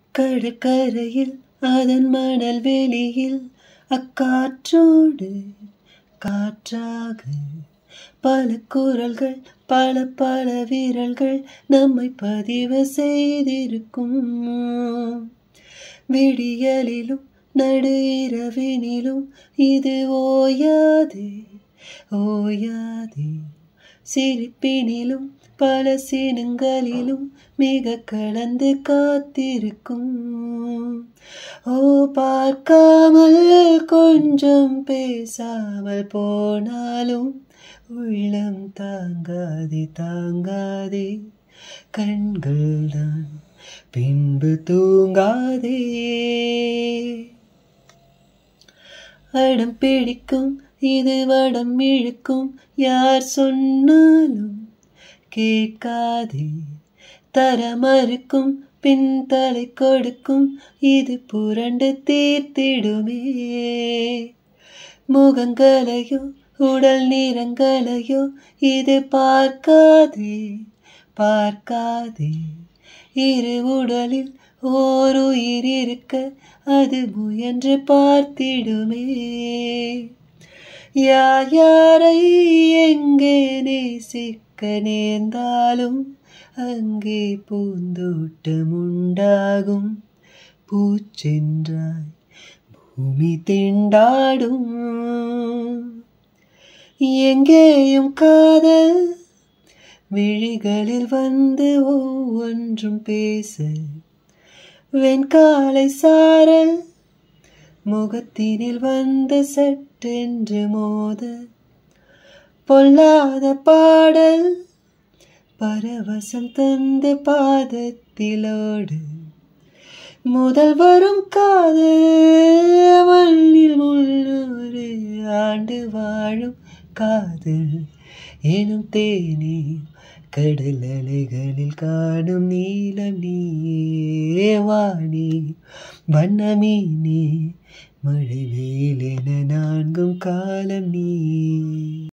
கடற்கரையில் அதன் மணல் வெளியில் அக்காற்றோடு காற்றாக பல குரல்கள் பல பல விரல்கள் நம்மை பதிவு செய்திருக்கும் விடியலிலும் நடு இரவினிலும் இது ஓயாது ஓயாது சிரிப்பினிலும் பல சினங்களிலும் மிக கலந்து காத்திருக்கும் ஓ பார்க்காமல் கொஞ்சம் பேசாமல் போனாலும் உள்ளம் தாங்காதே தாங்காதே கண்கள் தான் பின்பு தூங்காதே அடம் பிடிக்கும் இது வடம் இழுக்கும் யார் சொன்னாலும் கேட்காதே தர மறுக்கும் பின் தலை கொடுக்கும் இது புரண்டு தீர்த்திடுமே முகங்களையோ உடல் நிறங்களையோ இது பார்க்காதே பார்க்காதே இரு உடலில் ஓர் உயிர் இருக்க அது முயன்று பார்த்திடுமே யார் யாரை எங்கே நேசிக்க நேர்ந்தாலும் அங்கே பூந்தோட்டம் உண்டாகும் பூச்சென்றாய் பூமி திண்டாடும் எங்கேயும் காதல் விழிகளில் வந்து ஒவ்வொன்றும் பேச வெண்காலை சாரல் முகத்தினில் வந்து சட்டென்று மோத பொல்லாத பாடல் பரவசம் தந்து பாதத்திலோடு முதல் வரும் காதல் மண்ணில் முன்னூறு ஆண்டு வாழும் காதல் எனும் தேனே கடல் அலைகளில் காணும் நீலம் நீயே வாணி வண்ணமீனே மழை வெயில் என நான்கும் காலம் நீ